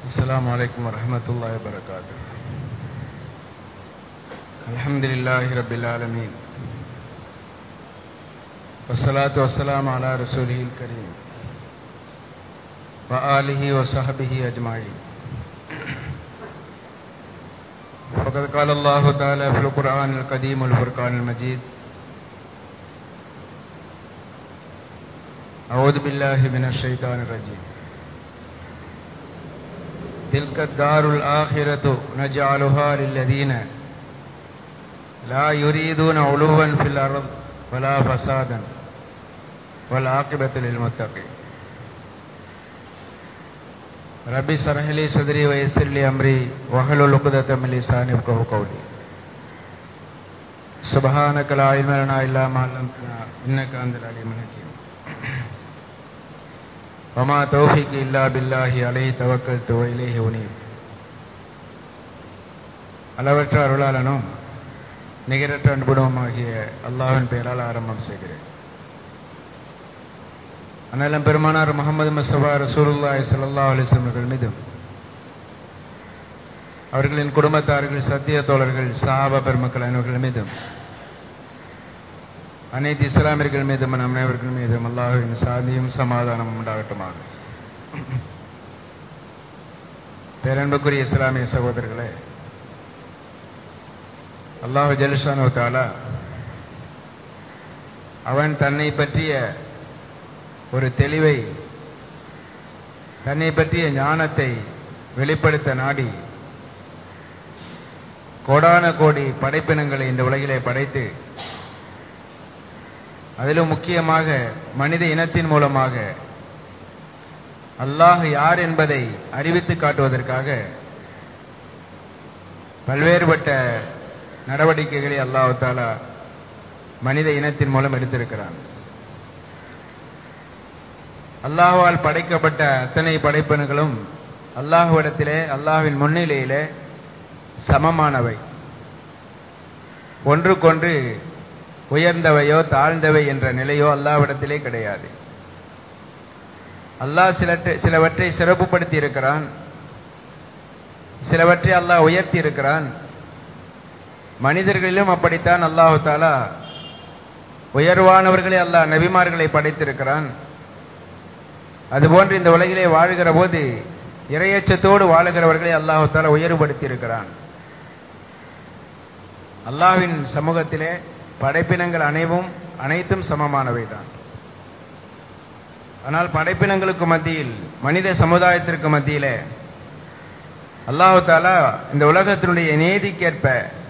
السلام عليكم ورحمة الله وبركاته الحمد لله رب العالمين والصلاة والسلام على رسوله الكريم وآله وصحبه أجمعين وقد قال الله تعالى في القرآن القديم والفرقان المجيد أعوذ بالله من الشيطان الرجيم تلك الدار الآخرة نجعلها للذين لا يريدون علوا في الأرض ولا فسادا والعاقبة للمتقين ربي اشرح لي صدري ويسر لي أمري واحلل عقدة من لساني يفقهوا قولي سبحانك لا علم لنا إلا ما علمتنا إنك أنت العليم الحكيم وما توفيقي إلا بالله عليه توكلت وإليه أنيب அளவற்ற அருளாளனும் நிகரற்ற அன்புடமாகிய அல்லாஹின் பெயரால் ஆரம்பம் செய்கிறேன் அண்ணலம் பெருமானார் முகமது மசபா ரசூலுல்லாய் சல்லா அலிஸ்லம் அவர்கள் மீதும் அவர்களின் குடும்பத்தார்கள் சத்திய தோழர்கள் சஹாபா பெருமக்கள் அனைவர்கள் மீதும் அனைத்து இஸ்லாமியர்கள் மீதும் நம் அனைவர்கள் மீதும் அல்லாஹுவின் சாந்தியும் சமாதானமும் உண்டாகட்டுமாக பேரன்புக்குரிய இஸ்லாமிய சகோதரர்களே அல்லாஹு ஜல்ஷானு தாலா அவன் தன்னை பற்றிய ஒரு தெளிவை தன்னை பற்றிய ஞானத்தை வெளிப்படுத்த நாடி கோடான கோடி படைப்பினங்களை இந்த உலகிலே படைத்து அதிலும் முக்கியமாக மனித இனத்தின் மூலமாக அல்லாஹ் யார் என்பதை அறிவித்து காட்டுவதற்காக பல்வேறுபட்ட நடவடிக்கைகளை அல்லாஹாலா மனித இனத்தின் மூலம் எடுத்திருக்கிறான் அல்லாஹால் படைக்கப்பட்ட அத்தனை படைப்பனுகளும் அல்லாஹுவிடத்திலே அல்லாஹுவின் முன்னிலையிலே சமமானவை ஒன்றுக்கொன்று உயர்ந்தவையோ தாழ்ந்தவை என்ற நிலையோ அல்லாவிடத்திலே கிடையாது அல்லாஹ் சிலற்றை சிலவற்றை சிறப்புப்படுத்தி இருக்கிறான் சிலவற்றை அல்லாஹ் உயர்த்தி இருக்கிறான் மனிதர்களிலும் அப்படித்தான் அல்லாஹு தாலா உயர்வானவர்களே அல்லாஹ் நபிமார்களை படைத்திருக்கிறான் அதுபோன்று இந்த உலகிலே வாழ்கிற போது இரையச்சத்தோடு வாழுகிறவர்களை அல்லாஹு தாலா உயர்வுபடுத்தி இருக்கிறான் அல்லாஹ்வின் சமூகத்திலே படைப்பினங்கள் அனைவும் அனைத்தும் சமமானவைதான் ஆனால் படைப்பினங்களுக்கு மத்தியில் மனித சமுதாயத்திற்கு மத்தியிலே அல்லாஹு தாலா இந்த உலகத்தினுடைய நீதிக்கேற்ப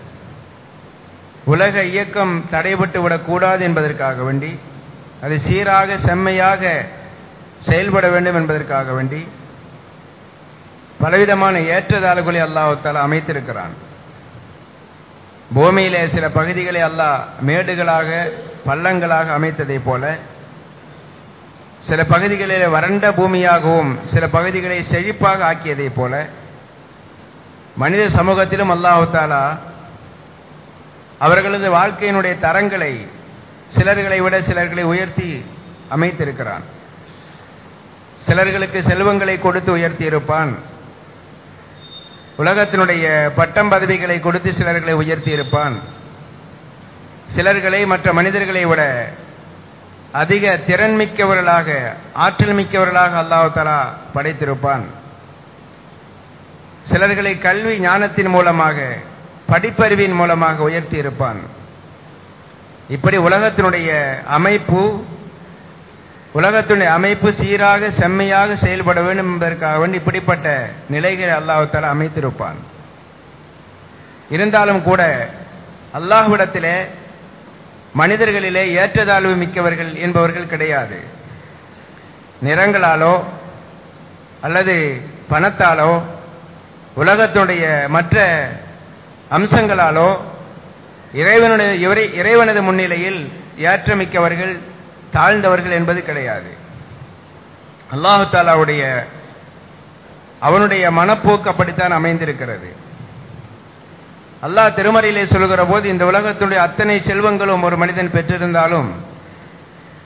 உலக இயக்கம் தடைபட்டு விடக்கூடாது என்பதற்காக வேண்டி அது சீராக செம்மையாக செயல்பட வேண்டும் என்பதற்காக வேண்டி பலவிதமான ஏற்றதாளர்களை அல்லாஹால அமைத்திருக்கிறான் பூமியிலே சில பகுதிகளை அல்லாஹ் மேடுகளாக பள்ளங்களாக அமைத்ததை போல சில பகுதிகளிலே வறண்ட பூமியாகவும் சில பகுதிகளை செழிப்பாக ஆக்கியதை போல மனித சமூகத்திலும் அல்லாஹு தாலா அவர்களது வாழ்க்கையினுடைய தரங்களை சிலர்களை விட சிலர்களை உயர்த்தி அமைத்திருக்கிறான் சிலர்களுக்கு செல்வங்களை கொடுத்து உயர்த்தி இருப்பான் உலகத்தினுடைய பட்டம் பதவிகளை கொடுத்து சிலர்களை உயர்த்தி இருப்பான் சிலர்களை மற்ற மனிதர்களை விட அதிக திறன் மிக்கவர்களாக ஆற்றல் மிக்கவர்களாக அல்லாஹு தலா படைத்திருப்பான் சிலர்களை கல்வி ஞானத்தின் மூலமாக படிப்பறிவின் மூலமாக உயர்த்தி இருப்பான் இப்படி உலகத்தினுடைய அமைப்பு உலகத்தினுடைய அமைப்பு சீராக செம்மையாக செயல்பட வேண்டும் என்பதற்காக வேண்டி இப்படிப்பட்ட நிலைகளை அல்லாஹால அமைத்திருப்பான் இருந்தாலும் கூட அல்லாஹ்விடத்திலே மனிதர்களிலே ஏற்றதாழ்வு மிக்கவர்கள் என்பவர்கள் கிடையாது நிறங்களாலோ அல்லது பணத்தாலோ உலகத்தினுடைய மற்ற அம்சங்களாலோ இறைவனுடைய இறைவனது முன்னிலையில் ஏற்றமிக்கவர்கள் தாழ்ந்தவர்கள் என்பது கிடையாது அல்லாஹு தாலாவுடைய அவனுடைய மனப்போக்கு அப்படித்தான் அமைந்திருக்கிறது அல்லாஹ் திருமறையிலே சொல்கிற போது இந்த உலகத்துடைய அத்தனை செல்வங்களும் ஒரு மனிதன் பெற்றிருந்தாலும்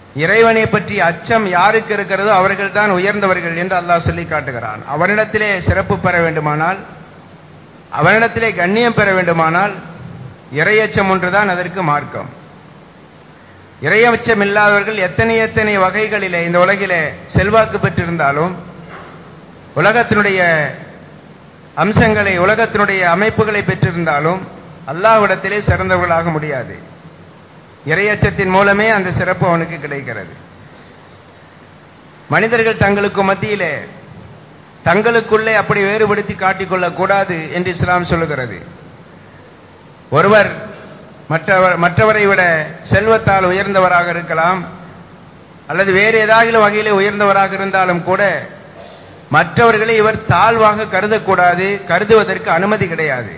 இறைவனை பற்றி அச்சம் யாருக்கு இருக்கிறதோ அவர்கள் தான் உயர்ந்தவர்கள் என்று அல்லாஹ் சொல்லி காட்டுகிறான் அவனிடத்திலே சிறப்பு பெற வேண்டுமானால் அவனிடத்திலே கண்ணியம் பெற வேண்டுமானால் இரையச்சம் ஒன்றுதான் அதற்கு மார்க்கம் இரையச்சம் இல்லாதவர்கள் எத்தனை எத்தனை வகைகளிலே இந்த உலகிலே செல்வாக்கு பெற்றிருந்தாலும் உலகத்தினுடைய அம்சங்களை உலகத்தினுடைய அமைப்புகளை பெற்றிருந்தாலும் அல்லாஹ்விடத்திலே சிறந்தவர்களாக முடியாது இரையச்சத்தின் மூலமே அந்த சிறப்பு அவனுக்கு கிடைக்கிறது மனிதர்கள் தங்களுக்கு மத்தியிலே தங்களுக்குள்ளே அப்படி வேறுபடுத்தி காட்டிக்கொள்ளக் கூடாது என்று இஸ்லாம் சொல்லுகிறது ஒருவர் மற்றவர் மற்றவரை விட செல்வத்தால் உயர்ந்தவராக இருக்கலாம் அல்லது வேறு ஏதாவது வகையிலே உயர்ந்தவராக இருந்தாலும் கூட மற்றவர்களை இவர் தாழ்வாக கருதக்கூடாது கருதுவதற்கு அனுமதி கிடையாது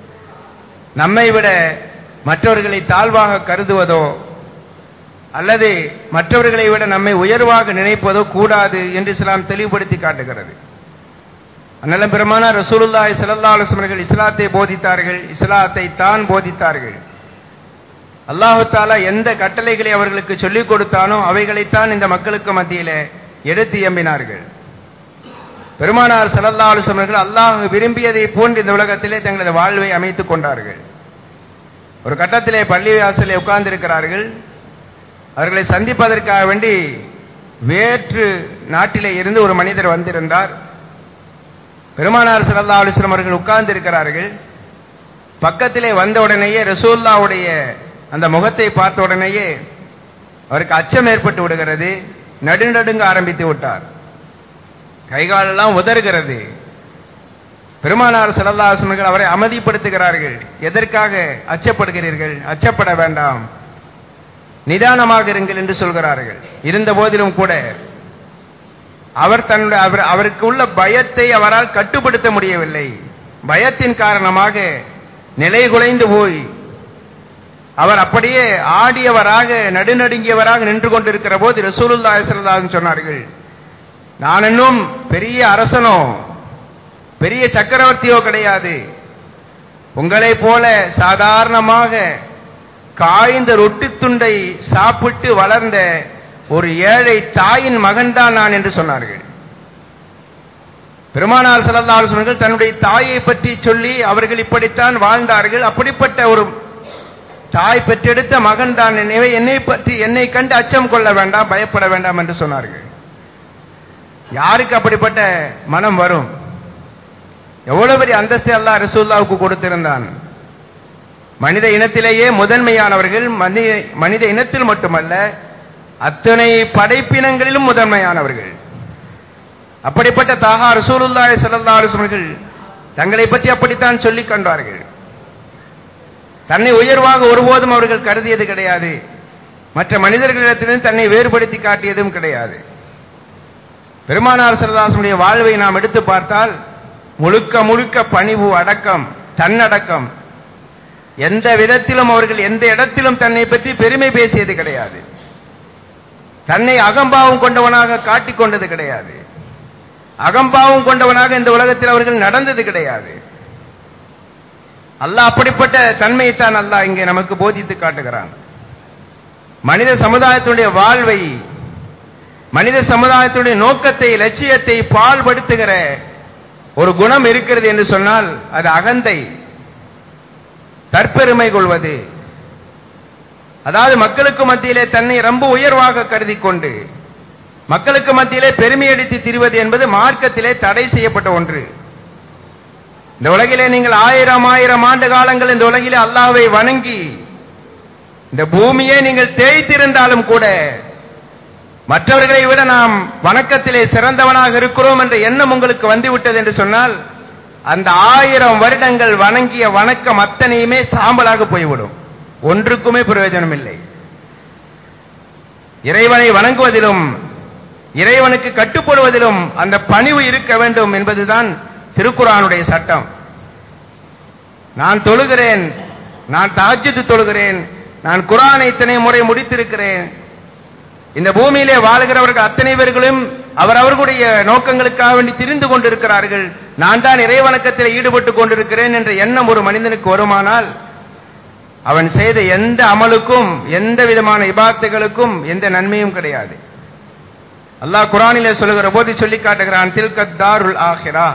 நம்மை விட மற்றவர்களை தாழ்வாக கருதுவதோ அல்லது மற்றவர்களை விட நம்மை உயர்வாக நினைப்பதோ கூடாது என்று இஸ்லாம் தெளிவுபடுத்தி காட்டுகிறது அந்நிலம் பெருமானார் ரசூலுல்லாஹி ஸல்லல்லாஹு அலைஹி வஸல்லம் இஸ்லாத்தை போதித்தார்கள் இஸ்லாத்தை தான் போதித்தார்கள் அல்லாஹு தாலா எந்த கட்டளைகளை அவர்களுக்கு சொல்லிக் கொடுத்தானோ அவைகளைத்தான் இந்த மக்களுக்கு மத்தியிலே எடுத்து எம்பினார்கள் பெருமானார் ஸல்லல்லாஹு அலைஹி வஸல்லம் அல்லாஹ் விரும்பியதை போன்று இந்த உலகத்திலே தங்களது வாழ்வை அமைத்துக் கொண்டார்கள் ஒரு கட்டத்திலே பள்ளி வாசலே உட்கார்ந்திருக்கிறார்கள் அவர்களை சந்திப்பதற்காக வேண்டி வேற்று நாட்டிலே இருந்து ஒரு மனிதர் வந்திருந்தார் பெருமானார் ஸல்லல்லாஹு அலைஹி வஸல்லம் அவர்கள் உட்கார்ந்து இருக்கிறார்கள் பக்கத்திலே வந்த உடனேயே ரசூல்லாவுடைய அந்த முகத்தை பார்த்த உடனேயே அவருக்கு அச்சம் ஏற்பட்டு விடுகிறது நடுநடுங்க ஆரம்பித்து விட்டார் கைகாலெல்லாம் உதறுகிறது பெருமானார் ஸல்லல்லாஹு அலைஹி வஸல்லம் அவரை அமைதிப்படுத்துகிறார்கள் எதற்காக அச்சப்படுகிறீர்கள் அச்சப்பட வேண்டாம் நிதானமாக இருங்கள் என்று சொல்கிறார்கள் இருந்த போதிலும் கூட அவர் தன்னுடைய அவர் அவருக்கு உள்ள பயத்தை அவரால் கட்டுப்படுத்த முடியவில்லை பயத்தின் காரணமாக நிலை குலைந்து போய் அவர் அப்படியே ஆடியவராக நடுநடுங்கியவராக நின்று கொண்டிருக்கிற போது ரசூலுல்லாஹி ஸல்லல்லாஹு அலைஹி சொன்னார்கள் நான் இன்னும் பெரிய அரசனோ பெரிய சக்கரவர்த்தியோ கிடையாது உங்களைப் போல சாதாரணமாக காய்ந்த ரொட்டி துண்டை சாப்பிட்டு வளர்ந்த ஒரு ஏழை தாயின் மகன்தான் நான் என்று சொன்னார்கள் பெருமானார் ஸல்லல்லாஹு அலைஹி வஸல்லம் தன்னுடைய தாயை பற்றி சொல்லி அவர்கள் இப்படித்தான் வாழ்ந்தார்கள் அப்படிப்பட்ட ஒரு தாய் பெற்றெடுத்த மகன் தான் எனவே என்னை பற்றி என்னை கண்டு அச்சம் கொள்ள வேண்டாம் பயப்பட வேண்டாம் என்று சொன்னார்கள் யாருக்கு அப்படிப்பட்ட மனம் வரும் எவ்வளவு பெரிய அந்தஸ்து அல்லாஹ் ரசூல்லாவுக்கு கொடுத்திருந்தான் மனித இனத்திலேயே முதன்மையானவர்கள் மனித மனித இனத்தில் மட்டுமல்ல அத்தனை படைப்பினங்களிலும் முதன்மையானவர்கள் அப்படிப்பட்ட தாகா ரசூலுல்லாஹி ஸல்லல்லாஹு அலைஹி வஸல்லம் தங்களை பற்றி அப்படித்தான் சொல்லிக் கண்டார்கள் தன்னை உயர்வாக ஒருபோதும் அவர்கள் கருதியது கிடையாது மற்ற மனிதர்களிடத்திலிருந்து தன்னை வேறுபடுத்தி காட்டியதும் கிடையாது பெருமானார் சரதாசனுடைய வாழ்வை நாம் எடுத்து பார்த்தால் முழுக்க முழுக்க பணிவு அடக்கம் தன்னடக்கம் எந்த விதத்திலும் அவர்கள் எந்த இடத்திலும் தன்னை பற்றி பெருமை பேசியது கிடையாது தன்னை அகம்பாவம் கொண்டவனாக காட்டிக் கொண்டது கிடையாது அகம்பாவம் கொண்டவனாக இந்த உலகத்தில் அவர்கள் நடந்தது கிடையாது அல்லாஹ் அப்படிப்பட்ட தன்மையைத்தான் அல்லாஹ் இங்கே நமக்கு போதித்து காட்டுகிறான் மனித சமுதாயத்தினுடைய வாழ்வை மனித சமுதாயத்தினுடைய நோக்கத்தை லட்சியத்தை பால்படுத்துகிற ஒரு குணம் இருக்கிறது என்று சொன்னால் அது அகந்தை தற்பெருமை கொள்வது அதாவது மக்களுக்கு மத்தியிலே தன்னை ரொம்ப உயர்வாக கருதி கொண்டு மக்களுக்கு மத்தியிலே பெருமை அடித்து திரிவது என்பது மார்க்கத்திலே தடை செய்யப்பட்ட ஒன்று இந்த உலகிலே நீங்கள் ஆயிரம் ஆயிரம் ஆண்டு காலங்கள் இந்த உலகிலே அல்லாவை வணங்கி இந்த பூமியை நீங்கள் தேய்த்திருந்தாலும் கூட மற்றவர்களை விட நாம் வணக்கத்திலே சிறந்தவனாக இருக்கிறோம் என்ற எண்ணம் உங்களுக்கு வந்துவிட்டது என்று சொன்னால் அந்த ஆயிரம் வருடங்கள் வணங்கிய வணக்கம் அத்தனையுமே சாம்பலாக போய்விடும் ஒன்றுக்குமே பிரயோஜனம் இல்லை இறைவனை வணங்குவதிலும் இறைவனுக்கு கட்டுப்படுவதிலும் அந்த பணிவு இருக்க வேண்டும் என்பதுதான் திருக்குறானுடைய சட்டம் நான் தொழுகிறேன் நான் தாஜ்ஜத்து தொழுகிறேன் நான் குரானை இத்தனை முறை முடித்திருக்கிறேன் இந்த பூமியிலே வாழ்கிறவர்கள் அத்தனை பேர்களும் அவரவர்களுடைய நோக்கங்களுக்காக வேண்டி திரிந்து கொண்டிருக்கிறார்கள் நான் தான் இறைவணக்கத்தில் ஈடுபட்டு கொண்டிருக்கிறேன் என்ற எண்ணம் ஒரு மனிதனுக்கு வருமானால் அவன் செய்த எந்த அமலுக்கும் எந்த விதமான இபாத்துகளுக்கும் எந்த நன்மையும் கிடையாது அல்லாஹ் குரானிலே சொல்லுகிற போது சொல்லி காட்டுகிறான் தில்கத் தாருல் ஆஹிரா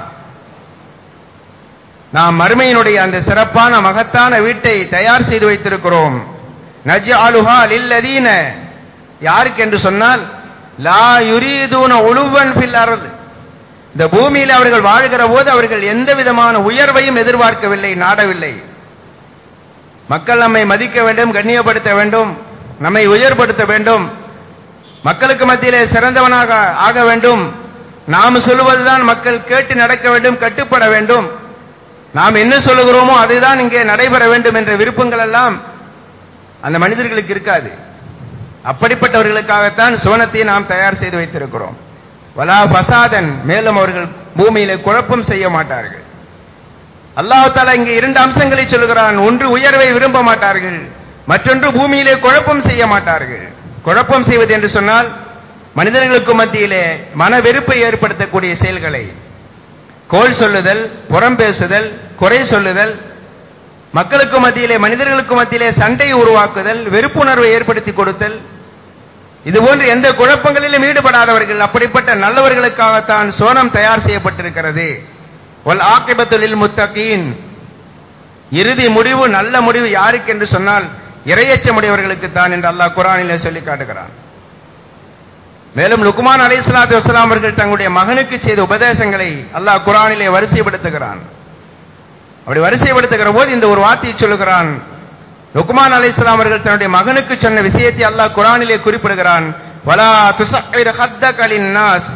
நாம் மறுமையினுடைய அந்த சிறப்பான மகத்தான வீட்டை தயார் செய்து வைத்திருக்கிறோம் நஜ் அலுஹா லில்லதீன யாருக்கு என்று சொன்னால் லா யுரீதூன உழுவன் ஃபில் அர்த் இந்த பூமியில் அவர்கள் வாழ்கிற போது அவர்கள் எந்த விதமான உயர்வையும் எதிர்பார்க்கவில்லை நாடவில்லை மக்கள் நம்மை மதிக்க வேண்டும் கண்ணியப்படுத்த வேண்டும் நம்மை உயர்படுத்த வேண்டும் மக்களுக்கு மத்தியிலே சிறந்தவனாக ஆக வேண்டும் நாம் சொல்லுவதுதான் மக்கள் கேட்டு நடக்க வேண்டும் கட்டுப்பட வேண்டும் நாம் என்ன சொல்லுகிறோமோ அதுதான் இங்கே நடைபெற வேண்டும் என்ற விருப்பங்கள் எல்லாம் அந்த மனிதர்களுக்கு இருக்காது அப்படிப்பட்டவர்களுக்காகத்தான் சுவனத்தை நாம் தயார் செய்து வைத்திருக்கிறோம் வலா பசாதன் மேலும் அவர்கள் பூமியிலே குழப்பம் செய்ய மாட்டார்கள் அல்லாஹ் தாலா இங்கே இரண்டு அம்சங்களை சொல்கிறான் ஒன்று உயர்வை விரும்ப மாட்டார்கள் மற்றொன்று பூமியிலே குழப்பம் செய்ய மாட்டார்கள் குழப்பம் செய்வது என்று சொன்னால் மனிதர்களுக்கு மத்தியிலே மன வெறுப்பை ஏற்படுத்தக்கூடிய செயல்களை கோல் சொல்லுதல் புறம் பேசுதல் குறை சொல்லுதல் மக்களுக்கு மத்தியிலே மனிதர்களுக்கு மத்தியிலே சண்டை உருவாக்குதல் வெறுப்புணர்வை ஏற்படுத்தி கொடுத்தல் இதுபோன்று எந்த குழப்பங்களிலும் ஈடுபடாதவர்கள் அப்படிப்பட்ட நல்லவர்களுக்காகத்தான் சோனம் தயார் செய்யப்பட்டிருக்கிறது ஒல் ஆக்கிபத்துலில் முத்தகீன் இறுதி முடிவு நல்ல முடிவு யாருக்கு என்று சொன்னால் இரையச்சமுடையவர்களுக்கு தான் என்று அல்லாஹ் குரானிலே சொல்லி காட்டுகிறான் மேலும் லுக்மான் அலை சலாத்து வசலாம் அவர்கள் தங்களுடைய மகனுக்கு செய்த உபதேசங்களை அல்லாஹ் குரானிலே வரிசைப்படுத்துகிறான் அப்படி வரிசைப்படுத்துகிற போது இந்த ஒரு வார்த்தையை சொல்லுகிறான் லுக்மான் அலை அவர்கள் தன்னுடைய மகனுக்கு சொன்ன விஷயத்தை அல்லாஹ் குரானிலே குறிப்பிடுகிறான் வலா துசைர் ஹத்தகலின் நாஸ்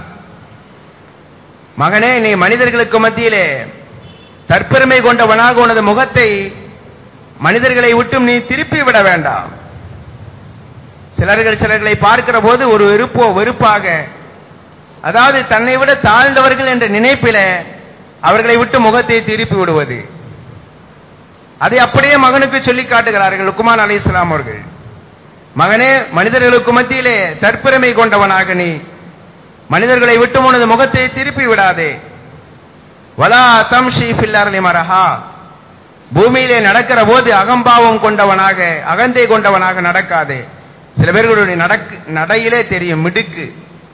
மகனே நீ மனிதர்களுக்கு மத்தியிலே தற்பெருமை கொண்டவனாக உனது முகத்தை மனிதர்களை விட்டும் நீ திருப்பி விட வேண்டாம் சிலர்கள் சிலர்களை பார்க்கிற போது ஒரு வெறுப்போ வெறுப்பாக அதாவது தன்னை விட தாழ்ந்தவர்கள் என்ற நினைப்பில அவர்களை விட்டு முகத்தை திருப்பி விடுவது அதை அப்படியே மகனுக்கு சொல்லி காட்டுகிறார்கள் லுக்குமான் அலி இஸ்லாம் அவர்கள் மகனே மனிதர்களுக்கு மத்தியிலே தற்பெருமை கொண்டவனாக நீ மனிதர்களை விட்டு உனது முகத்தை திருப்பி விடாதே வலா தம்ஷி ஃபில்லர்லி மரஹா பூமியிலே நடக்கிற போது அகம்பாவம் கொண்டவனாக அகந்தை கொண்டவனாக நடக்காதே சில பேர்களுடைய நடக்கு நடையிலே தெரியும் மிடுக்கு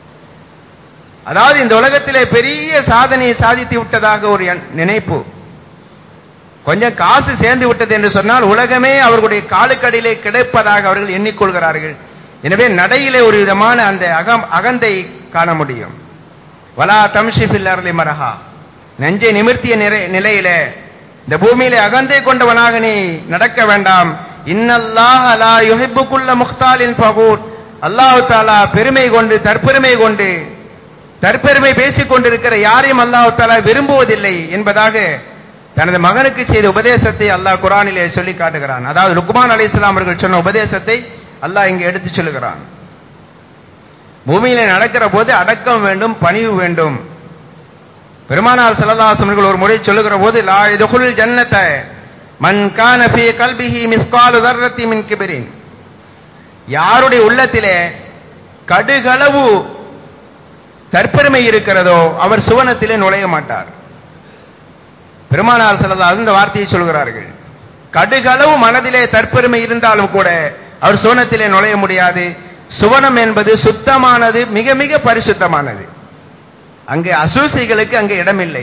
அதாவது இந்த உலகத்திலே பெரிய சாதனையை சாதித்து விட்டதாக ஒரு எண்- நினைப்பு கொஞ்சம் காசு சேர்ந்து விட்டது என்று சொன்னால் உலகமே அவர்களுடைய காலுக்கடியிலே கிடைப்பதாக அவர்கள் எண்ணிக்கொள்கிறார்கள் எனவே நடையிலே ஒரு விதமான அந்த அகம் அகந்தை காண முடியும் வலா தம்ஷிஃபில் அருளி மரஹா நெஞ்சை நிமிர்த்திய நிறை- நிலையிலே இந்த பூமியிலே அகந்தை கொண்டவனாக நீ நடக்க வேண்டாம் இன்னல்லாஹ லா யுஹிப்பு குல்ல முக்தாலின் ஃபகூர் அல்லாஹ் தாலா பெருமை கொண்டு தற்பெருமை கொண்டு தற்பெருமை பேசிக் கொண்டிருக்கிற யாரையும் அல்லாஹ் தாலா விரும்புவதில்லை என்பதாக தனது மகனுக்கு செய்த உபதேசத்தை அல்லாஹ் குரானிலே சொல்லி காட்டுகிறான் அதாவது லுக்மான் அலைஹிஸ்ஸலாம் அவர்கள் சொன்ன உபதேசத்தை அல்லாஹ் இங்கே எடுத்து சொல்லுகிறான் பூமியிலே நடக்கிற போது அடக்கம் வேண்டும் பணிவு வேண்டும் பெருமானார் ஸல்லல்லாஹு அவர்கள் ஒரு முறை சொல்லுகிற போது லா இதுகுல் ஜன்னத மன் கான ஃபீ கல்பிஹி மிஸ்காலு தர்ரத்தி மின் கிபிரின் யாருடைய உள்ளத்திலே கடுகளவு தற்பெருமை இருக்கிறதோ அவர் சுவனத்திலே நுழைய மாட்டார் பெருமானார் ஸல்லல்லாஹு இந்த வார்த்தையை சொல்கிறார்கள் கடுகளவு மனதிலே தற்பெருமை இருந்தாலும் கூட அவர் சுவனத்திலே நுழைய முடியாது சுவனம் என்பது சுத்தமானது மிக மிக பரிசுத்தமானது அங்கே அசூசிகளுக்கு அங்கே இடமில்லை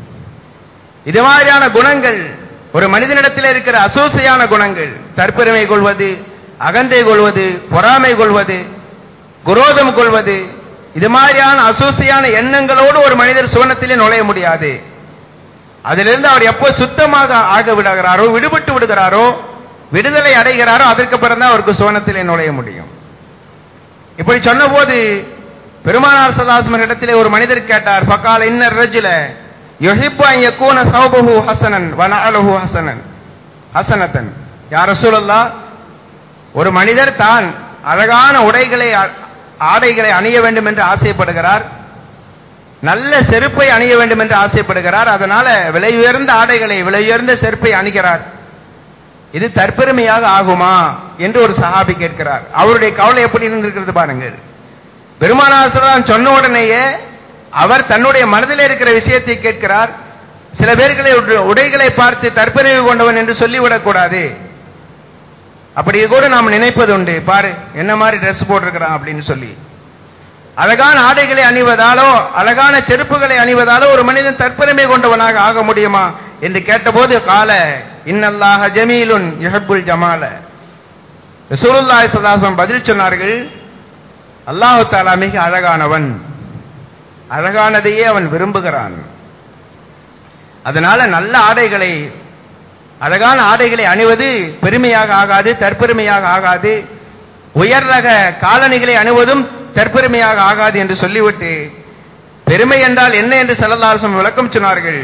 இது மாதிரியான குணங்கள் ஒரு மனிதனிடத்தில் இருக்கிற அசூசையான குணங்கள் தற்பெருமை கொள்வது அகந்தை கொள்வது பொறாமை கொள்வது குரோதம் கொள்வது இது மாதிரியான அசூசையான எண்ணங்களோடு ஒரு மனிதர் சுவனத்திலே நுழைய முடியாது அதிலிருந்து அவர் எப்போ சுத்தமாக ஆக விடுகிறாரோ விடுபட்டு விடுகிறாரோ விடுதலை அடைகிறாரோ அதற்கு பிறந்தான் அவருக்கு சுவனத்திலே நுழைய முடியும் இப்படி சொன்னபோது பெருமானார் சதாசமன் இடத்திலே ஒரு மனிதர் கேட்டார் பக்கால இன்னர் ரஜுல யுஹிப்பு அன் யக்கூன சௌபஹு ஹசனன் வ நஅலுஹு ஹசனன் ஹசனத்தன் யா ரசூலல்லாஹ் ஒரு மனிதர் தான் அழகான உடைகளை ஆ- ஆடைகளை அணிய வேண்டும் என்று ஆசைப்படுகிறார் நல்ல செருப்பை அணிய வேண்டும் என்று ஆசைப்படுகிறார் அதனால விலை உயர்ந்த ஆடைகளை விலை உயர்ந்த செருப்பை அணிகிறார் இது தற்பெருமையாக ஆகுமா என்று ஒரு சஹாபி கேட்கிறார் அவருடைய கவலை எப்படி இருந்திருக்கிறது பாருங்கள் பெருமானாசலாம் சொன்ன உடனேயே அவர் தன்னுடைய மனதில் இருக்கிற விஷயத்தை கேட்கிறார் சில பேர்களை உட- உடைகளை பார்த்து தற்பெருமை கொண்டவன் என்று சொல்லிவிடக் கூடாது அப்படி கூட நாம் நினைப்பது உண்டு பாரு என்ன மாதிரி ட்ரெஸ் போட்டிருக்கிறான் அப்படின்னு சொல்லி அழகான ஆடைகளை அணிவதாலோ அழகான செருப்புகளை அணிவதாலோ ஒரு மனிதன் தற்பெருமை கொண்டவனாக ஆக முடியுமா என்று கேட்டபோது கால இன்னல்லாஹ ஜமீலுன் யுஹப்புல் ஜமால ரசூலுல்லாஹி ஸல்லல்லாஹு பதில் சொன்னார்கள் அல்லாஹு தாலா மிக அழகானவன் அழகானதையே அவன் விரும்புகிறான் அதனால நல்ல ஆடைகளை அழகான ஆடைகளை அணிவது பெருமையாக ஆகாது தற்பெருமையாக ஆகாது உயர் ரக காலணிகளை அணிவதும் தற்பெருமையாக ஆகாது என்று சொல்லிவிட்டு பெருமை என்றால் என்ன என்று செல்லல்லாசம் விளக்கம் சொன்னார்கள்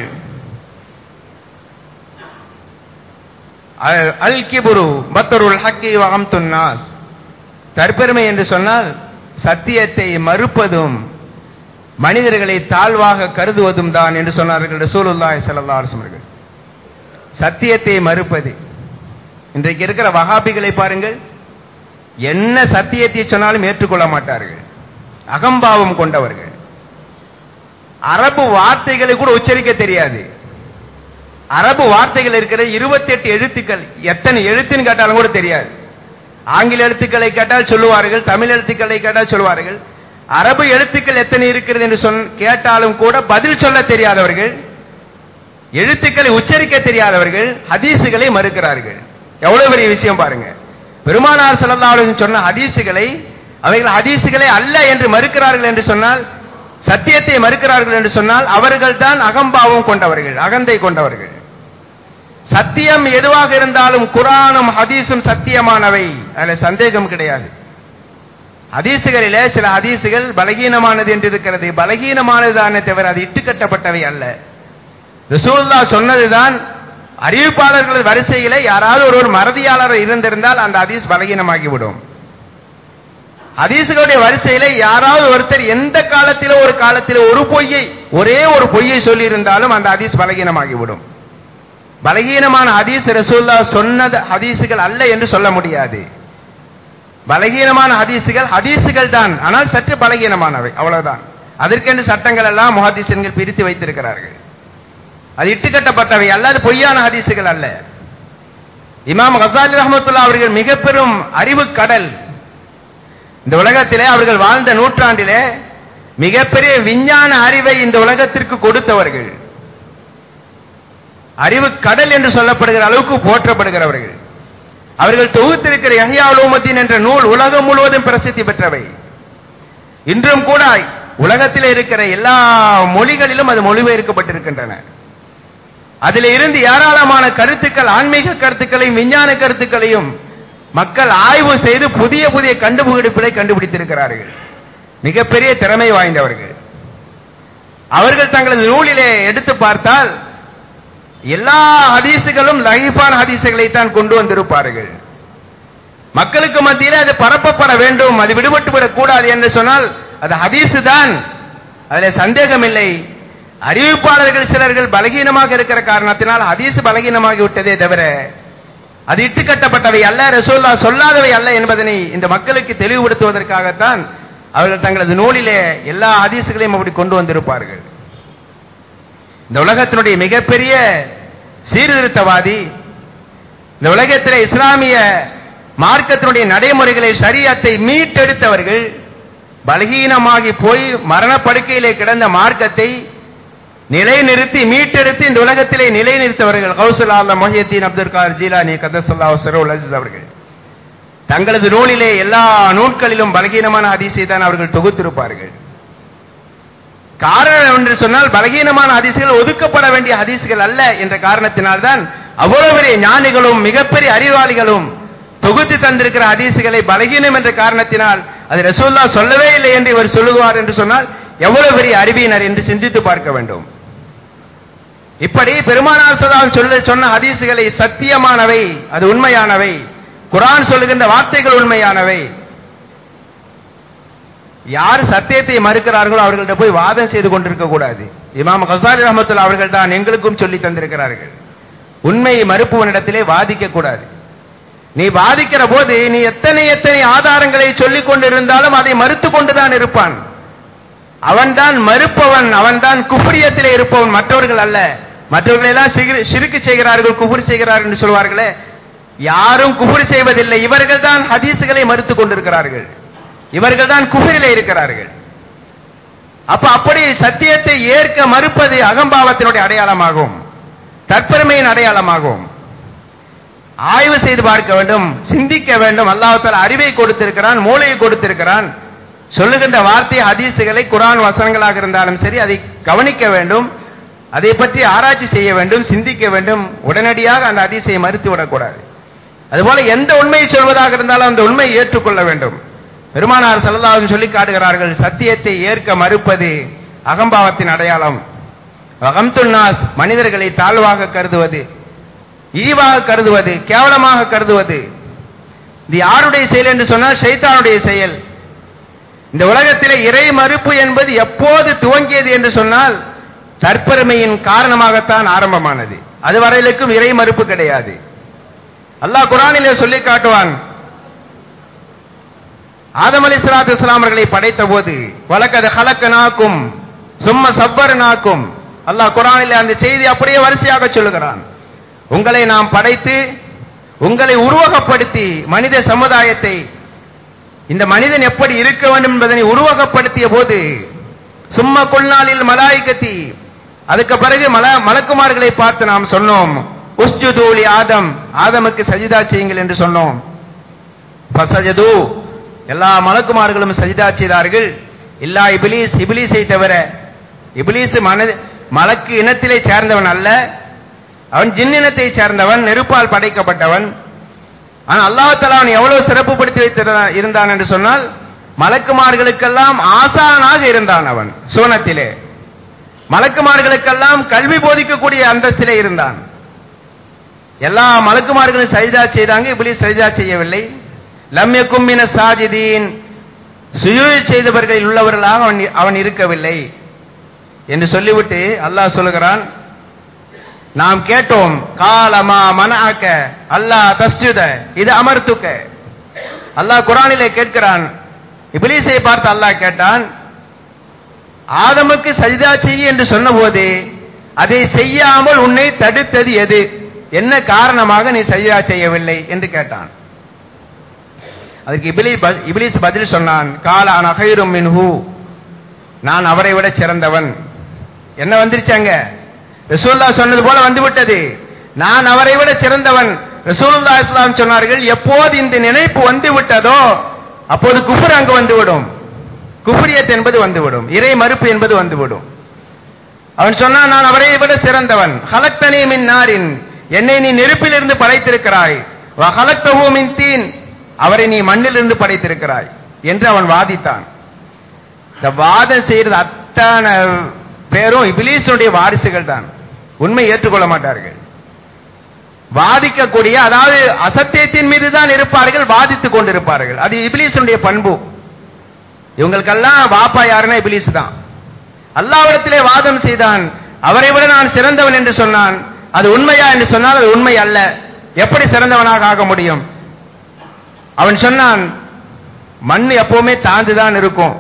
அல்- அல் கிபுரு பத்தருல் ஹக்கி வகம் துன்னாஸ் தற்பெருமை என்று சொன்னால் சத்தியத்தை மறுப்பதும் மனிதர்களை தாழ்வாக கருதுவதும் தான் என்று சொன்னார்கள் ரசூலுல்லாஹி ஸல்லல்லாஹு அலைஹி வஸல்லம் அவர்கள் சத்தியத்தை மறுப்பது இன்றைக்கு இருக்கிற வகாபிகளை பாருங்கள் என்ன சத்தியத்தை சொன்னாலும் ஏற்றுக்கொள்ள மாட்டார்கள் அகம்பாவம் கொண்டவர்கள் அரபு வார்த்தைகளை கூட உச்சரிக்க தெரியாது அரபு வார்த்தைகள் இருக்கிற 28 எழுத்துக்கள் எத்தனை எழுத்துன்னு கேட்டாலும் கூட தெரியாது ஆங்கில எழுத்துக்களை கேட்டால் சொல்லுவார்கள் தமிழ் எழுத்துக்களை கேட்டால் சொல்லுவார்கள் அரபு எழுத்துக்கள் எத்தனை இருக்கிறது என்று சொல் கேட்டாலும் கூட பதில் சொல்ல தெரியாதவர்கள் எழுத்துக்களை உச்சரிக்க தெரியாதவர்கள் ஹதீசுகளை மறுக்கிறார்கள் எவ்வளவு பெரிய விஷயம் பாருங்க பெருமானார் ஸல்லல்லாஹு அலைஹி வஸல்லம் சொன்ன ஹதீசுகளை அவைகள் ஹதீசுகளை அல்ல என்று மறுக்கிறார்கள் என்று சொன்னால் சத்தியத்தை மறுக்கிறார்கள் என்று சொன்னால் அவர்கள் தான் அகம்பாவம் கொண்டவர்கள் அகந்தை கொண்டவர்கள் சத்தியம் எதுவாக இருந்தாலும் குரானும் ஹதீஸும் சத்தியமானவை அதுல சந்தேகம் கிடையாது ஹதீசுகளிலே சில ஹதீசுகள் பலகீனமானது என்று இருக்கிறது பலகீனமானதுதானே தவிர அது இட்டுக்கட்டப்பட்டவை அல்ல ரசூல்லா சொன்னதுதான் அறிவிப்பாளர்கள் வரிசையிலே யாராவது ஒருவர் மறதியாளர் இருந்திருந்தால் அந்த ஹதீஸ் பலகீனமாகிவிடும் ஹதீசுகளுடைய வரிசையில யாராவது ஒருத்தர் எந்த காலத்திலோ ஒரு காலத்திலோ ஒரு பொய்யை ஒரே ஒரு பொய்யை சொல்லி இருந்தாலும் அந்த ஹதீஸ் பலகீனமாகிவிடும் பலகீனமான ஹதீஸ் ரசூல்லா சொன்னது ஹதீசுகள் அல்ல என்று சொல்ல முடியாது பலகீனமான ஹதீசுகள் ஹதீசுகள் தான் ஆனால் சற்று பலகீனமானவை அவ்வளவுதான் அதற்கென்று சட்டங்கள் எல்லாம் முஹாதீசன்கள் பிரித்து வைத்திருக்கிறார்கள் அது இட்டுக்கட்டப்பட்டவை அல்ல அது பொய்யான ஹதீசுகள் அல்ல இமாம் கசாலி ரஹமத்துல்லா அவர்கள் மிக பெரும் அறிவு கடல் இந்த உலகத்திலே அவர்கள் வாழ்ந்த நூற்றாண்டிலே மிகப்பெரிய விஞ்ஞான அறிவை இந்த உலகத்திற்கு கொடுத்தவர்கள் அறிவு கடல் என்று சொல்லப்படுகிற அளவுக்கு போற்றப்படுகிறவர்கள் அவர்கள் தொகுத்திருக்கிற யஹ்யா உலூமுத்தீன் என்ற நூல் உலகம் முழுவதும் பிரசித்தி பெற்றவை இன்றும் கூட உலகத்தில் இருக்கிற எல்லா மொழிகளிலும் அது மொழிபெயர்க்கப்பட்டிருக்கின்றன அதில் இருந்து ஏராளமான கருத்துக்கள் ஆன்மீக கருத்துக்களையும் விஞ்ஞான கருத்துக்களையும் மக்கள் ஆய்வு செய்து புதிய புதிய கண்டுபிடிப்புகளை கண்டுபிடித்திருக்கிறார்கள் மிகப்பெரிய திறமை வாய்ந்தவர்கள் அவர்கள் தங்களது நூலிலே எடுத்து பார்த்தால் எல்லா ஹதீசுகளும் லஹீஃபான ஹதீசுகளை தான் கொண்டு வந்திருப்பார்கள் மக்களுக்கு மத்தியிலே அது பரப்பப்பட வேண்டும் அது விடுபட்டு விடக்கூடாது என்று சொன்னால் அது ஹதீசு தான் அதில் சந்தேகம் இல்லை அறிவிப்பாளர்கள் சிலர்கள் பலகீனமாக இருக்கிற காரணத்தினால் ஹதீஸ் பலகீனமாகி விட்டதே தவிர அது இட்டுக்கட்டப்பட்டவை அல்ல ரசூல்லா சொல்லாதவை அல்ல என்பதனை இந்த மக்களுக்கு தெளிவுபடுத்துவதற்காகத்தான் அவர்கள் தங்களது நூலிலே எல்லா ஹதீசுகளையும் அப்படி கொண்டு வந்திருப்பார்கள் இந்த உலகத்தினுடைய மிகப்பெரிய சீர்திருத்தவாதி இந்த உலகத்திலே இஸ்லாமிய மார்க்கத்தினுடைய நடைமுறைகளை சரியத்தை மீட்டெடுத்தவர்கள் பலகீனமாகி போய் மரணப்படுக்கையிலே கிடந்த மார்க்கத்தை நிலைநிறுத்தி மீட்டெடுத்து இந்த உலகத்திலே நிலைநிறுத்தவர்கள் கௌசல் ஆல்ல மொஹியத்தீன் அப்துல் கார் ஜீலானி கதசல்லா சரோல் அஜிஸ் அவர்கள் தங்களது நூலிலே எல்லா நூல்களிலும் பலகீனமான ஹதீஸை தான் அவர்கள் தொகுத்திருப்பார்கள் காரணம் என்று சொன்னால் பலகீனமான ஹதீசுகள் ஒதுக்கப்பட வேண்டிய ஹதீசுகள் அல்ல என்ற காரணத்தினால்தான் அவ்வளவு பெரிய ஞானிகளும் மிகப்பெரிய அறிவாளிகளும் தொகுத்து தந்திருக்கிற ஹதீசுகளை பலகீனம் என்ற காரணத்தினால் அது ரசூல்லா சொல்லவே இல்லை என்று இவர் சொல்லுவார் என்று சொன்னால் எவ்வளவு பெரிய அறிவியினர் என்று சிந்தித்து பார்க்க வேண்டும் இப்படி பெருமானார் சதாம் சொல்ல சொன்ன ஹதீசுகளை சத்தியமானவை அது உண்மையானவை குரான் சொல்லுகின்ற வார்த்தைகள் உண்மையானவை யார் சத்தியத்தை மறுக்கிறார்களோ அவர்கள்ட்ட போய் வாதம் செய்து கொண்டிருக்க கூடாது இமாம் ஹசாரி ரஹமத்துல்லா அவர்கள் தான் எங்களுக்கும் சொல்லி தந்திருக்கிறார்கள் உண்மையை மறுப்பவனிடத்திலே வாதிக்க கூடாது நீ வாதிக்கிற போது நீ எத்தனை எத்தனை ஆதாரங்களை சொல்லிக் கொண்டிருந்தாலும் அதை மறுத்து கொண்டுதான் இருப்பான் அவன்தான் மறுப்பவன் அவன்தான் குஃப்ரியத்திலே இருப்பவன் மற்றவர்கள் அல்ல மற்றவர்கள் எல்லாம் சிகிரு- சிறுக்கு செய்கிறார்கள் குஃபுர் செய்கிறார்கள் என்று சொல்வார்களே யாரும் குஃபர் செய்வதில்லை இவர்கள் தான் ஹதீசுகளை மறுத்துக் கொண்டிருக்கிறார்கள் இவர்கள் தான் குஃபரிலே இருக்கிறார்கள் அப்ப அப்படி சத்தியத்தை ஏற்க மறுப்பது அகம்பாவத்தினுடைய அடையாளமாகும் தற்பெருமையின் அடையாளமாகும் ஆய்வு செய்து பார்க்க வேண்டும் சிந்திக்க வேண்டும் அல்லாஹால அறிவை கொடுத்திருக்கிறான் மூளையை கொடுத்திருக்கிறான் சொல்லுகின்ற வார்த்தை ஹதீசுகளை குரான் வசனங்களாக இருந்தாலும் சரி அதை கவனிக்க வேண்டும் அதை பற்றி ஆராய்ச்சி செய்ய வேண்டும் சிந்திக்க வேண்டும் உடனடியாக அந்த ஹதீஸை மறுத்து விடக்கூடாது அதுபோல எந்த உண்மையை சொல்வதாக இருந்தாலும் அந்த உண்மையை ஏற்றுக்கொள்ள வேண்டும் பெருமானார் செல்லதாவும் சொல்லி காட்டுகிறார்கள் சத்தியத்தை ஏற்க மறுப்பது அகம்பாவத்தின் அடையாளம் அகம்துன்னாஸ் மனிதர்களை தாழ்வாக கருதுவது இழிவாக கருதுவது கேவலமாக கருதுவது இது யாருடைய செயல் என்று சொன்னால் ஷைத்தானுடைய செயல் இந்த உலகத்திலே இறை மறுப்பு என்பது எப்போது துவங்கியது என்று சொன்னால் தற்பெருமையின் காரணமாகத்தான் ஆரம்பமானது அதுவரையிலுக்கும் இறை மறுப்பு கிடையாது அல்லாஹ் குரானிலே சொல்லி காட்டுவான் ஆதம் அலி சலாத்து இஸ்லாம் அவர்களை படைத்த போது வழக்கது ஹலக்கனாக்கும் சும்ம சப்பரனாக்கும் அல்லாஹ் குரானிலே அந்த செய்தி அப்படியே வரிசையாக சொல்லுகிறான் உங்களை நாம் படைத்து உங்களை உருவகப்படுத்தி மனித சமுதாயத்தை இந்த மனிதன் எப்படி இருக்க வேண்டும் என்பதனை உருவகப்படுத்திய போது சும்மா கொள்நாளில் மலாய்கத்தி அதுக்கு பிறகு மல மலக்குமார்களை பார்த்து நாம் சொன்னோம் உஸ்ஜுதூலி ஆதம் ஆதமுக்கு சஜிதா செய்யுங்கள் என்று சொன்னோம் பசஜது எல்லா மலக்குமார்களும் சஜிதா செய்தார்கள் இல்லா இபிலிஸ் இபிலிஸை தவிர இபிலிஸ் மன மலக்கு இனத்திலே சேர்ந்தவன் அல்ல அவன் ஜின்னினத்தை சேர்ந்தவன் நெருப்பால் படைக்கப்பட்டவன் ஆனா அல்லாஹால அவன் எவ்வளவு சிறப்புப்படுத்தி வைத்திருந்தான் இருந்தான் என்று சொன்னால் மலக்குமார்களுக்கெல்லாம் ஆசானாக இருந்தான் அவன் சோனத்திலே மலக்குமார்களுக்கெல்லாம் கல்வி போதிக்கக்கூடிய அந்தஸ்திலே இருந்தான் எல்லா மலக்குமார்களும் சஜிதா செய்தாங்க இப்படி சஜிதா செய்யவில்லை லம்ய கும்பின சாஜிதீன் சுயூழ் செய்தவர்களில் உள்ளவர்களாக அவன் அவன் இருக்கவில்லை என்று சொல்லிவிட்டு அல்லாஹ் சொல்லுகிறான் நாம் கேட்டோம் காலமா மனாக்க அல்லாஹ் தஸ்ஜுத இது அமர்த்துக்க அல்லாஹ் குரானிலே கேட்கிறான் இபிலிசை பார்த்து அல்லாஹ் கேட்டான் ஆதமுக்கு சஜிதா செய்ய என்று சொன்னபோது அதை செய்யாமல் உன்னை தடுத்தது எது என்ன காரணமாக நீ சஜிதா செய்யவில்லை என்று கேட்டான் அதற்கு இபிலி இபிலிஸ் பதில் சொன்னான் கால அனகைரும் மின்ஹு நான் அவரை விட சிறந்தவன் என்ன வந்துருச்சாங்க ரசூல்லா சொன்னது போல வந்துவிட்டது நான் அவரை விட சிறந்தவன் ரசூலுல்லா இஸ்லாம் சொன்னார்கள் எப்போது இந்த நினைப்பு வந்து விட்டதோ அப்போது குஃபர் அங்கு வந்துவிடும் குஃபரியத் என்பது வந்துவிடும் இறை மறுப்பு என்பது வந்துவிடும் அவன் சொன்னான் நான் அவரை விட சிறந்தவன் ஹலக்தனே மின் நாரின் என்னை நீ நெருப்பிலிருந்து படைத்திருக்கிறாய் ஹலக்தஹு மின் தீன் அவரை நீ மண்ணிலிருந்து படைத்திருக்கிறாய் என்று அவன் வாதித்தான் இந்த வாதம் செய்யறது அத்தனை பேரும் இபிலீசனுடைய வாரிசுகள் தான் உண்மை ஏற்றுக்கொள்ள மாட்டார்கள் வாதிக்கக்கூடிய அதாவது அசத்தியத்தின் மீது தான் இருப்பார்கள் வாதித்துக் கொண்டிருப்பார்கள் அது இபிலீசனுடைய பண்பு இவங்களுக்கெல்லாம் வாப்பா யாருன்னா இபிலீஸ் தான் அல்லாவிடத்திலே வாதம் செய்தான் அவரை விட நான் சிறந்தவன் என்று சொன்னான் அது உண்மையா என்று சொன்னால் அது உண்மை அல்ல எப்படி சிறந்தவனாக ஆக முடியும் அவன் சொன்னான் மண் எப்பவுமே தாழ்ந்துதான் இருக்கும்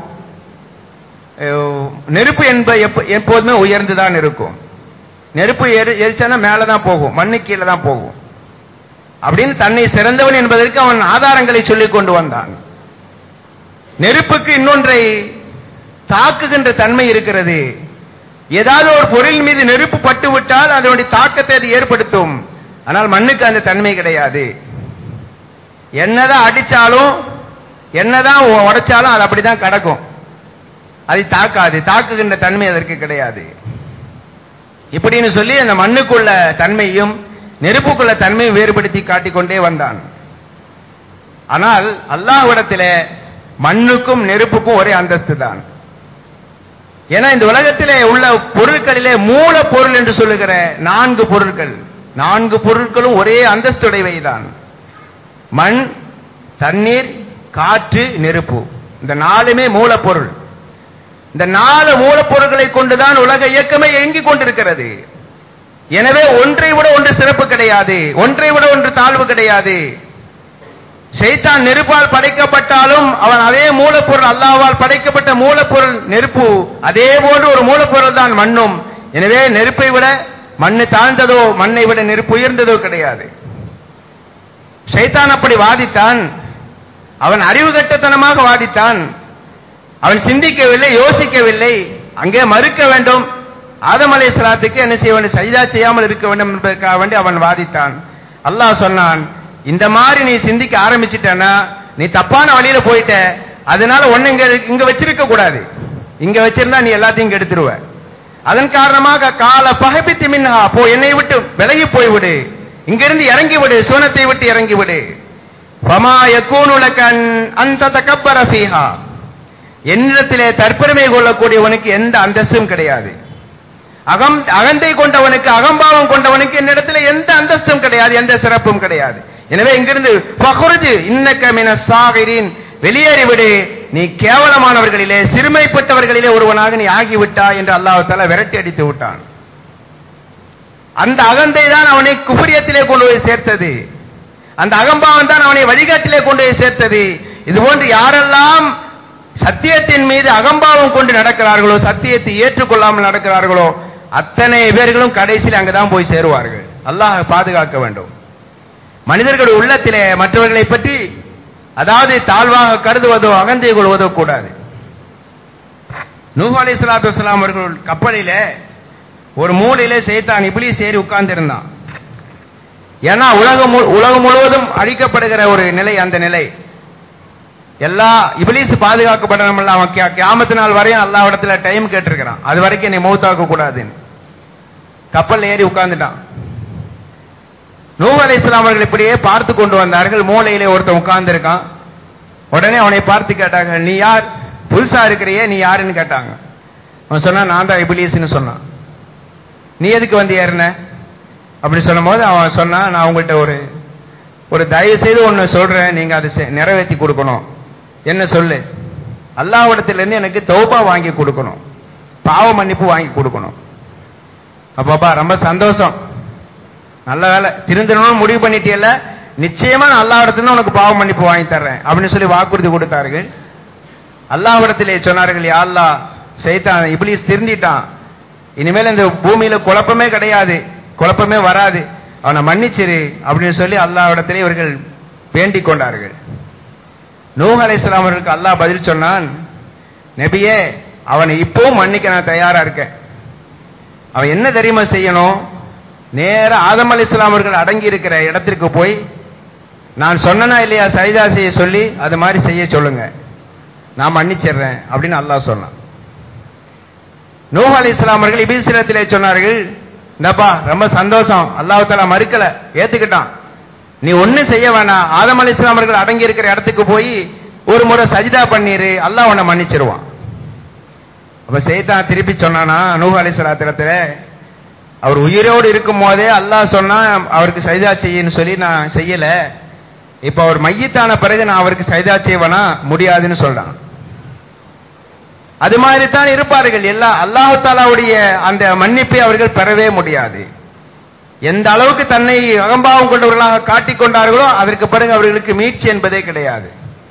நெருப்பு என்ப எப்போதுமே உயர்ந்துதான் இருக்கும் நெருப்பு எரிச்சானா மேலதான் போகும் மண்ணு கீழே தான் போகும் அப்படின்னு தன்னை சிறந்தவன் என்பதற்கு அவன் ஆதாரங்களை சொல்லிக் கொண்டு வந்தான் நெருப்புக்கு இன்னொன்றை தாக்குகின்ற தன்மை இருக்கிறது ஏதாவது ஒரு பொருள் மீது நெருப்பு பட்டு விட்டால் அதனுடைய தாக்கத்தை அது ஏற்படுத்தும் ஆனால் மண்ணுக்கு அந்த தன்மை கிடையாது என்னதான் அடிச்சாலும் என்னதான் உடைச்சாலும் அது அப்படிதான் கிடக்கும் அதை தாக்காது தாக்குகின்ற தன்மை அதற்கு கிடையாது இப்படின்னு சொல்லி அந்த மண்ணுக்குள்ள தன்மையும் நெருப்புக்குள்ள தன்மையும் வேறுபடுத்தி காட்டிக்கொண்டே வந்தான் ஆனால் அல்லாஹ்விடத்திலே மண்ணுக்கும் நெருப்புக்கும் ஒரே அந்தஸ்து தான் ஏன்னா இந்த உலகத்திலே உள்ள பொருட்களிலே மூல பொருள் என்று சொல்லுகிற நான்கு பொருட்கள் நான்கு பொருட்களும் ஒரே அந்தஸ்துடையவை தான் மண் தண்ணீர் காற்று நெருப்பு இந்த நாலுமே மூலப்பொருள் இந்த நாலு மூலப்பொருட்களை கொண்டுதான் உலக இயக்கமே இயங்கிக் கொண்டிருக்கிறது எனவே ஒன்றை விட ஒன்று சிறப்பு கிடையாது ஒன்றை விட ஒன்று தாழ்வு கிடையாது ஷைத்தான் நெருப்பால் படைக்கப்பட்டாலும் அவன் அதே மூலப்பொருள் அல்லாவால் படைக்கப்பட்ட மூலப்பொருள் நெருப்பு அதே போன்று ஒரு மூலப்பொருள் தான் மண்ணும் எனவே நெருப்பை விட மண்ணு தாழ்ந்ததோ மண்ணை விட நெருப்பு உயர்ந்ததோ கிடையாது ஷைத்தான் அப்படி வாதித்தான் அவன் அறிவு கட்டத்தனமாக வாதித்தான் அவன் சிந்திக்கவில்லை யோசிக்கவில்லை அங்கே மறுக்க வேண்டும் ஆதம் அலை சலாத்துக்கு என்ன செய்ய வேண்டும் சஜிதா செய்யாமல் இருக்க வேண்டும் என்பதற்காக வேண்டி அவன் வாதித்தான் அல்லாஹ் சொன்னான் இந்த மாதிரி நீ சிந்திக்க ஆரம்பிச்சிட்டனா நீ தப்பான வழியில போயிட்ட அதனால ஒண்ணு இங்க இங்க வச்சிருக்க கூடாது இங்க வச்சிருந்தா நீ எல்லாத்தையும் கெடுத்துருவ அதன் காரணமாக கால பகபித்து மின்ஹா போ என்னை விட்டு விலகி போய்விடு இங்கிருந்து இறங்கி விடு சூனத்தை விட்டு இறங்கி விடு ஃபமா யகூனு லகன் அந்த தகப்பர ஃபீஹா என்னிடத்திலே தற்பெருமை கொள்ளக்கூடியவனுக்கு எந்த அந்தஸ்தும் கிடையாது அகம் அகந்தை கொண்டவனுக்கு அகம்பாவம் கொண்டவனுக்கு என்னிடத்துல எந்த அந்தஸ்தும் கிடையாது எந்த சிறப்பும் கிடையாது எனவே இங்கிருந்து ஃபஹ்ருஜ் இன்னக்க மின சாகிரின் வெளியேறிவிடு நீ கேவலமானவர்களிலே சிறுமைப்பட்டவர்களிலே ஒருவனாக நீ ஆகிவிட்டாய் என்று அல்லாஹ் தஆலா விரட்டி அடித்து விட்டான் அந்த அகந்தை தான் அவனை குஃபரியத்திலே கொண்டு போய் சேர்த்தது அந்த அகம்பாவம் தான் அவனை வழிகாட்டிலே கொண்டு போய் சேர்த்தது இது போன்று யாரெல்லாம் சத்தியத்தின் மீது அகம்பாவம் கொண்டு நடக்கிறார்களோ சத்தியத்தை ஏற்றுக்கொள்ளாமல் நடக்கிறார்களோ அத்தனை பேர்களும் கடைசியில் அங்கதான் போய் சேருவார்கள் அல்லாஹ் பாதுகாக்க வேண்டும் மனிதர்களுடைய உள்ளத்திலே மற்றவர்களை பற்றி அதாவது தாழ்வாக கருதுவதோ அகந்தை கொள்வதோ கூடாது நூஹ் அலி சலாத்து வலாம் அவர்கள் கப்பலிலே ஒரு மூலையிலே செய்தான் இப்லீஸ் ஏறி உட்கார்ந்திருந்தான் ஏன்னா உலகம் மு- உலகம் முழுவதும் அழிக்கப்படுகிற ஒரு நிலை அந்த நிலை எல்லா இபிலிஸ் பாதுகாக்கப்படணும் அவன் கியா- கியாமத்து நாள் வரையும் எல்லா இடத்துல டைம் கேட்டிருக்கிறான் அது வரைக்கும் நீ மௌத்தாக்க கூடாதுன்னு கப்பல் ஏறி உட்கார்ந்துட்டான் நூஹ் அலைஹிஸ்ஸலாம் அவர்கள் இப்படியே பார்த்து கொண்டு வந்தார்கள் மூலையிலே ஒருத்தன் உட்கார்ந்து இருக்கான் உடனே அவனை பார்த்து கேட்டாங்க நீ யார் புதுசா இருக்கிறியே நீ யாருன்னு கேட்டாங்க அவன் சொன்னா நான் தான் இபிலிஸ்னு சொன்னான் நீ எதுக்கு வந்து ஏறின அப்படி சொல்லும்போது அவன் சொன்னான் நான் உங்கள்கிட்ட ஒரு ஒரு தயவு செய்து ஒன்னு சொல்றேன் நீங்க அதை செ- நிறைவேத்தி கொடுக்கணும் என்ன சொல்லு அல்லாஹ்விடத்திலிருந்து எனக்கு தௌபா வாங்கி கொடுக்கணும் பாவ மன்னிப்பு வாங்கி கொடுக்கணும் அப்பப்பா ரொம்ப சந்தோஷம் நல்ல வேலை திருந்தணும்னு முடிவு பண்ணிட்டியல்ல நிச்சயமா நான் அல்லாஹ்விடத்துல உனக்கு பாவ மன்னிப்பு வாங்கி தர்றேன் அப்படின்னு சொல்லி வாக்குறுதி கொடுத்தார்கள் அல்லாஹ்விடத்திலே சொன்னார்கள் யா அல்லாஹ் சைத்தான் இப்லீஸ் திருந்திட்டான் இனிமேல் இந்த பூமியில குழப்பமே கிடையாது குழப்பமே வராது அவனை மன்னிச்சிரு அப்படின்னு சொல்லி அல்லாஹ்விடத்திலே இவர்கள் வேண்டிக் கொண்டார்கள் நூஹ் அலைஹிஸ்ஸலாம் அவர்களுக்கு அல்லாஹ் பதில் சொன்னான் நபியே அவனை இப்பவும் மன்னிக்க நான் தயாரா இருக்கேன் அவன் என்ன தெரியுமா செய்யணும் நேரா ஆதம் அலைஹிஸ்ஸலாம் அவர்கள் அடங்கி இருக்கிற இடத்திற்கு போய் நான் சொன்னனா இல்லையா சைதா செய்ய சொல்லி அது மாதிரி செய்ய சொல்லுங்க நான் மன்னிச்சிடுறேன் அப்படின்னு அல்லாஹ் சொன்னான் நூஹ் அலைஹிஸ்ஸலாம் அவர்கள் இபிசிலத்திலே சொன்னார்கள் இந்தப்பா ரொம்ப சந்தோஷம் அல்லாஹ் தஆலா மறுக்கல ஏத்துக்கிட்டான் நீ ஒண்ணும் செய்ய வேணாம் ஆதம் அலைஹிஸ்ஸலாம் அவர்கள் அடங்கி இருக்கிற இடத்துக்கு போய் ஒரு முறை சஜிதா பண்ணிரு அல்லாஹ் உன்னை மன்னிச்சிருவான் அப்ப செய்தான் திருப்பி சொன்னானா நூஹ் அலைஹிஸ்ஸலாத்திரத்துல அவர் உயிரோடு இருக்கும் போதே அல்லாஹ் சொன்னா அவருக்கு சஜிதா செய்யன்னு சொல்லி நான் செய்யல இப்ப அவர் மையத்தான பிறகு நான் அவருக்கு சஜிதா செய்வேனா முடியாதுன்னு சொல்றான் அது மாதிரி தான் இருப்பார்கள் எல்லா அல்லாஹு தாலாவுடைய அந்த மன்னிப்பை அவர்கள் பெறவே முடியாது எந்த அளவுக்கு தன்னை அகம்பாவம் கொண்டவர்களாக காட்டிக் கொண்டார்களோ அதற்கு பிறகு அவர்களுக்கு மீட்சி என்பதே கிடையாது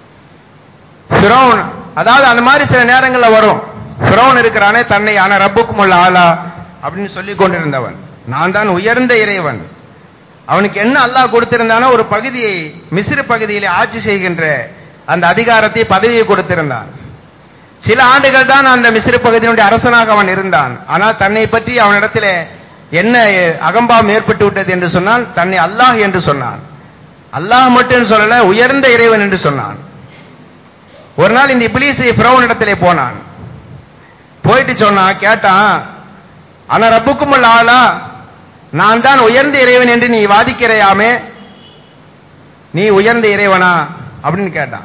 ஃபிரௌன் அதாவது அந்த மாதிரி சில நேரங்கள்ல வரும் ஃபிரௌன் இருக்கிறானே தன்னை ஆன ரப்புக்கும் உள்ள ஆளா அப்படின்னு சொல்லி கொண்டிருந்தவன் நான் தான் உயர்ந்த இறைவன் அவனுக்கு என்ன அல்லாஹ் கொடுத்திருந்தானோ ஒரு பகுதியை மிஸ்ர பகுதியிலே ஆட்சி செய்கின்ற அந்த அதிகாரத்தை பதவியை கொடுத்திருந்தான் சில ஆண்டுகள் தான் அந்த மிஸ்ர பகுதியினுடைய அரசனாக அவன் இருந்தான் ஆனால் தன்னை பற்றி அவனிடத்திலே என்ன அகம்பாவம் ஏற்பட்டு விட்டது என்று சொன்னால் தன்னை அல்லாஹ் என்று சொன்னான் அல்லாஹ் மட்டும் சொல்லல உயர்ந்த இறைவன் என்று சொன்னான் ஒரு நாள் இந்த இப்லீஸ் பிரவுன் இடத்திலே போனான் போயிட்டு சொன்னான் கேட்டான் ஆனா ரப்புக்கும் உள்ள ஆளா நான் தான் உயர்ந்த இறைவன் என்று நீ வாதிக்கிறையாமே நீ உயர்ந்த இறைவனா அப்படின்னு கேட்டான்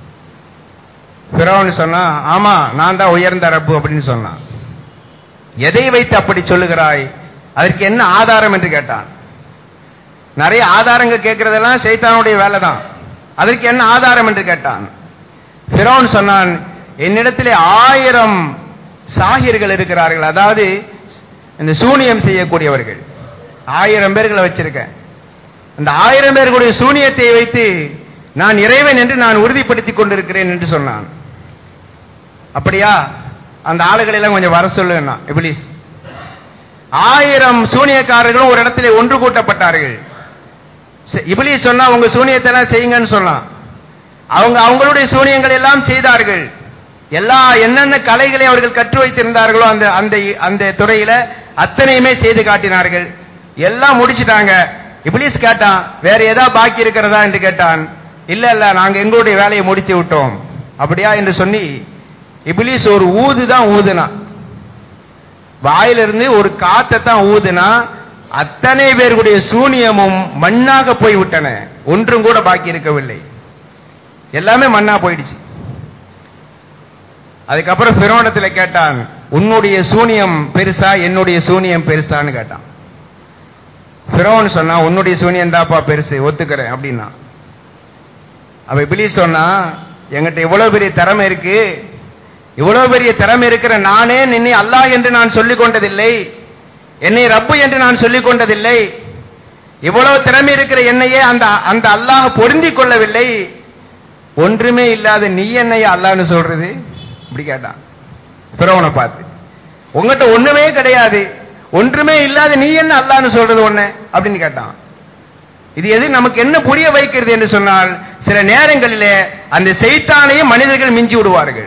பிறவன் சொன்னா ஆமா நான் தான் உயர்ந்த ரப்பு அப்படின்னு சொன்னான் எதை வைத்து அப்படி சொல்லுகிறாய் அதற்கு என்ன ஆதாரம் என்று கேட்டான் நிறைய ஆதாரங்கள் கேட்கறதெல்லாம் சைத்தானுடைய வேலை தான் அதற்கு என்ன ஆதாரம் என்று கேட்டான் பிறவன் சொன்னான் என்னிடத்திலே ஆயிரம் சாகிர்கள் இருக்கிறார்கள் அதாவது இந்த சூனியம் செய்யக்கூடியவர்கள் ஆயிரம் பேர்களை வச்சிருக்கேன் அந்த ஆயிரம் பேர்களுடைய சூனியத்தை வைத்து நான் இறைவன் என்று நான் உறுதிப்படுத்திக் கொண்டிருக்கிறேன் என்று சொன்னான் அப்படியா அந்த ஆளுகளை எல்லாம் கொஞ்சம் வர சொல்லுன்னா இபிலிஸ் ஆயிரம் சூனியக்காரர்களும் ஒரு இடத்திலே ஒன்று கூட்டப்பட்டார்கள் செ- இபிலிஸ் சொன்னா உங்க சூனியத்தை எல்லாம் செய்யுங்கன்னு சொன்னான் அவங்க அவங்களுடைய சூனியங்கள் எல்லாம் செய்தார்கள் எல்லா என்னென்ன கலைகளை அவர்கள் கற்று வைத்திருந்தார்களோ அந்த அந்த அந்த துறையில அத்தனையுமே செய்து காட்டினார்கள் எல்லாம் முடிச்சிட்டாங்க இப்ளீஸ் கேட்டான் வேற ஏதாவது பாக்கி இருக்கிறதா என்று கேட்டான் இல்ல இல்ல நாங்க எங்களுடைய வேலையை முடித்து விட்டோம் அப்படியா என்று சொல்லி இப்ளீஸ் ஒரு ஊது தான் ஊதுனா வாயிலிருந்து ஒரு காத்தை தான் ஊதுனா அத்தனை பேருடைய சூனியமும் மண்ணாக போய் விட்டன ஒன்றும் கூட பாக்கி இருக்கவில்லை எல்லாமே மண்ணா போயிடுச்சு அதுக்கப்புறம் பிரோணத்துல கேட்டான் உன்னுடைய சூனியம் பெருசா என்னுடைய சூனியம் பெருசான்னு கேட்டான் பிரோன் சொன்னா உன்னுடைய சூனியம் தாப்பா பெருசு ஒத்துக்கிறேன் அப்படின்னா அவ இபிலிஸ் சொன்னா என்கிட்ட இவ்வளவு பெரிய திறமை இருக்கு இவ்வளவு பெரிய திறமை இருக்கிற நானே நின்னை அல்லாஹ் என்று நான் சொல்லிக் கொண்டதில்லை என்னை ரப்பு என்று நான் சொல்லிக் கொண்டதில்லை இவ்வளவு திறமை இருக்கிற என்னையே அந்த அந்த அல்லாஹ் பொருந்திக் கொள்ளவில்லை ஒன்றுமே இல்லாத நீ என்னைய அல்லான்னு சொல்றது இப்படி கேட்டான் பிறவனை பார்த்து உங்ககிட்ட ஒண்ணுமே கிடையாது ஒன்றுமே இல்லாத நீ என்ன அல்லான்னு சொல்றது ஒண்ணு அப்படின்னு கேட்டான் இது எது நமக்கு என்ன புரிய வைக்கிறது என்று சொன்னால் சில நேரங்களிலே அந்த செய்தானையும் மனிதர்கள் மிஞ்சி விடுவார்கள்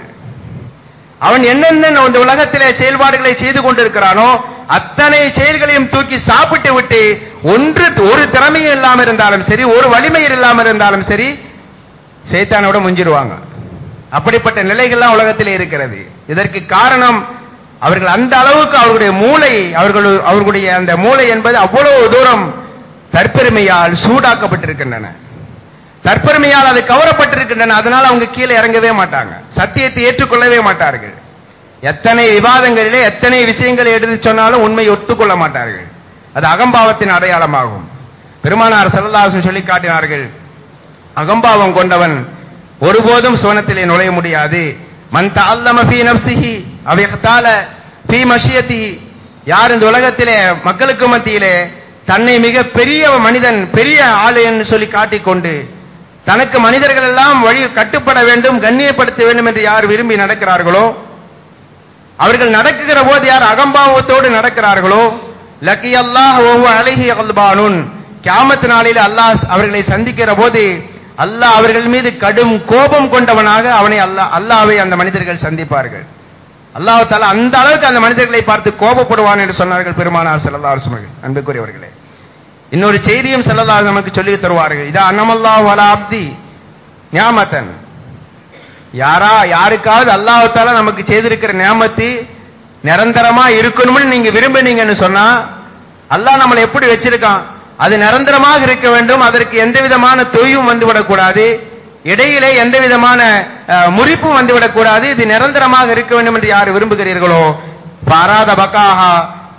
அவன் என்னென்ன இந்த உலகத்திலே செயல்பாடுகளை செய்து கொண்டிருக்கிறானோ அத்தனை செயல்களையும் தூக்கி சாப்பிட்டு விட்டு ஒன்று ஒரு திறமையும் இல்லாம இருந்தாலும் சரி ஒரு வலிமையும் இல்லாம இருந்தாலும் சரி சைத்தானோட முஞ்சிருவாங்க அப்படிப்பட்ட நிலைகள்லாம் உலகத்திலே இருக்கிறது இதற்கு காரணம் அவர்கள் அந்த அளவுக்கு அவர்களுடைய மூளை அவர்கள் அவர்களுடைய அந்த மூளை என்பது அவ்வளவு தூரம் தற்பெருமையால் சூடாக்கப்பட்டிருக்கின்றன தற்பெருமையால் அது கவரப்பட்டிருக்கின்றன அதனால அவங்க கீழே இறங்கவே மாட்டாங்க சத்தியத்தை ஏற்றுக்கொள்ளவே மாட்டார்கள் எத்தனை விவாதங்களிலே எத்தனை விஷயங்களை எடுத்து சொன்னாலும் உண்மையை ஒத்துக்கொள்ள மாட்டார்கள் அது அகம்பாவத்தின் அடையாளமாகும் பெருமானார் செல்லதாசன் சொல்லி காட்டினார்கள் அகம்பாவம் கொண்டவன் ஒருபோதும் சுவனத்திலே நுழைய முடியாது மன் தஅல்லம ஃபீ நஃப்ஸிஹி அவ் இஹ்தால ஃபீ மஷியத்திஹி யார் இந்த உலகத்திலே மக்களுக்கு மத்தியிலே தன்னை மிக பெரிய மனிதன் பெரிய ஆளு என்று சொல்லி காட்டிக்கொண்டு தனக்கு மனிதர்கள் எல்லாம் வழி கட்டுப்பட வேண்டும் கண்ணியப்படுத்த வேண்டும் என்று யார் விரும்பி நடக்கிறார்களோ அவர்கள் நடக்குகிற போது யார் அகம்பாவத்தோடு நடக்கிறார்களோ லக்கி அல்லாஹ் ஒவ்வொரு அழகி அல்பானுன் கியாமத்து நாளில் அல்லாஹ் அவர்களை சந்திக்கிற போது அல்லாஹ் அவர்கள் மீது கடும் கோபம் கொண்டவனாக அவனை அல்லாஹ் அல்லாஹ்வை அந்த மனிதர்கள் சந்திப்பார்கள் அல்லாஹ் தாலா அந்த அளவுக்கு அந்த மனிதர்களை பார்த்து கோபப்படுவான் என்று சொன்னார்கள் பெருமானார் ஸல்லல்லாஹு அலைஹி வஸல்லம் அன்புக்குரியவர்களே இன்னொரு செய்தியும் ஸல்லல்லாஹு நமக்கு சொல்லி தருவார்கள் இதா அன்னமல்லாஹு வலா அப்தி நியாமத்தன் யாரா யாருக்காவது அல்லாஹ் தாலா நமக்கு செய்திருக்கிற நியாமத்து நிரந்தரமா இருக்கணும்னு நீங்க விரும்பினீங்கன்னு சொன்னா அல்லாஹ் நம்மளை எப்படி வச்சிருக்கான் அது நிரந்தரமாக இருக்க வேண்டும் அதற்கு எந்த விதமான தொய்வும் வந்துவிடக்கூடாது இடையிலே எந்த விதமான அஹ், முறிப்பும் வந்துவிடக்கூடாது இது நிரந்தரமாக இருக்க வேண்டும் என்று யார் விரும்புகிறீர்களோ பாராத பக்காஹா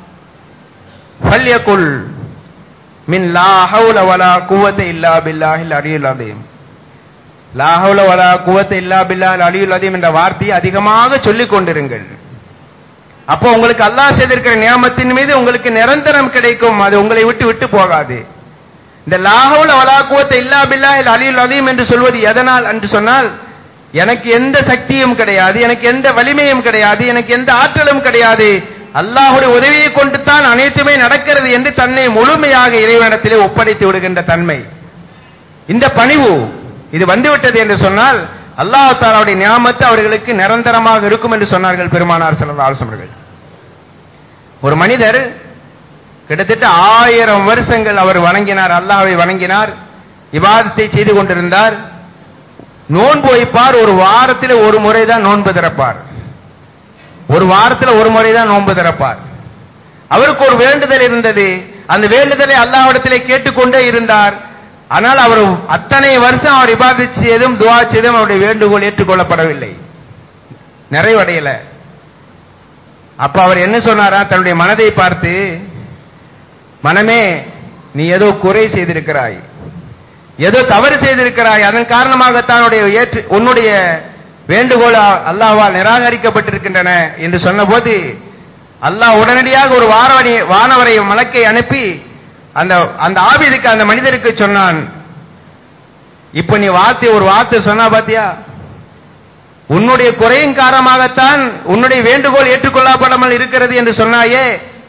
ஃபல்யகுல் மின் லா ஹவுல வலா குவத்த இல்லா பில்லாஹில் அலியுல் அதீம் லா ஹவுல வலா குவத்த இல்லா பில்லாஹில் அலியுல் அதீம் என்ற வார்த்தையை அதிகமாக சொல்லிக் கொண்டிருங்கள் அப்போ உங்களுக்கு அல்லாஹ் செய்திருக்கிற நியாமத்தின் மீது உங்களுக்கு நிரந்தரம் கிடைக்கும் அது உங்களை விட்டு விட்டு போகாது இந்த லாஹவுல வலாக்குவத்தை இல்லா பில்லாஹில் அலியுல் அதீம் என்று சொல்வது எதனால் என்று சொன்னால் எனக்கு எந்த சக்தியும் கிடையாது எனக்கு எந்த வலிமையும் கிடையாது எனக்கு எந்த ஆற்றலும் கிடையாது அல்லாஹுடைய உதவியை கொண்டு தான் அனைத்துமே நடக்கிறது என்று தன்னை முழுமையாக இறைவனிடத்திலே ஒப்படைத்து விடுகின்ற தன்மை இந்த பணிவு இது வந்துவிட்டது என்று சொன்னால் அல்லாஹ் தாலாவுடைய நியாமத்து அவர்களுக்கு நிரந்தரமாக இருக்கும் என்று சொன்னார்கள் பெருமானார் ஸல்லல்லாஹு அலைஹி அவர்கள் ஒரு மனிதர் கிட்டத்தட்ட ஆயிரம் வருஷங்கள் அவர் வணங்கினார் அல்லாஹ்வை வணங்கினார் இபாதத்தை செய்து கொண்டிருந்தார் நோன்பு வைப்பார் ஒரு வாரத்தில் ஒரு முறை தான் நோன்பு திறப்பார் ஒரு வாரத்தில் ஒரு முறை தான் நோன்பு திறப்பார் அவருக்கு ஒரு வேண்டுதல் இருந்தது அந்த வேண்டுதலை அல்லாஹ்விடத்திலே கேட்டுக்கொண்டே இருந்தார் ஆனால் அவர் அத்தனை வருஷம் அவர் இபாதத் செய்தும் துவா செய்தும் அவருடைய வேண்டுகோள் ஏற்றுக்கொள்ளப்படவில்லை நிறைவடையல அப்ப அவர் என்ன சொன்னாரா தன்னுடைய மனதை பார்த்து மனமே நீ ஏதோ குறை செய்திருக்கிறாய் ஏதோ தவறு செய்திருக்கிறாய் அதன் காரணமாகத்தான் உன்னுடைய ஏற்று உன்னுடைய வேண்டுகோள் அல்லாஹ்வால் நிராகரிக்கப்பட்டிருக்கின்றன என்று சொன்னபோது அல்லாஹ் உடனடியாக ஒரு வாரவனை வானவரை மலக்கை அனுப்பி அந்த அந்த ஆபிதுக்கு அந்த மனிதருக்கு சொன்னான் இப்ப நீ வார்த்தை ஒரு வார்த்தை சொன்னா பாத்தியா உன்னுடைய குறையின் காரணமாகத்தான் உன்னுடைய வேண்டுகோள் ஏற்றுக்கொள்ளப்படாமல் இருக்கிறது என்று சொன்னாயே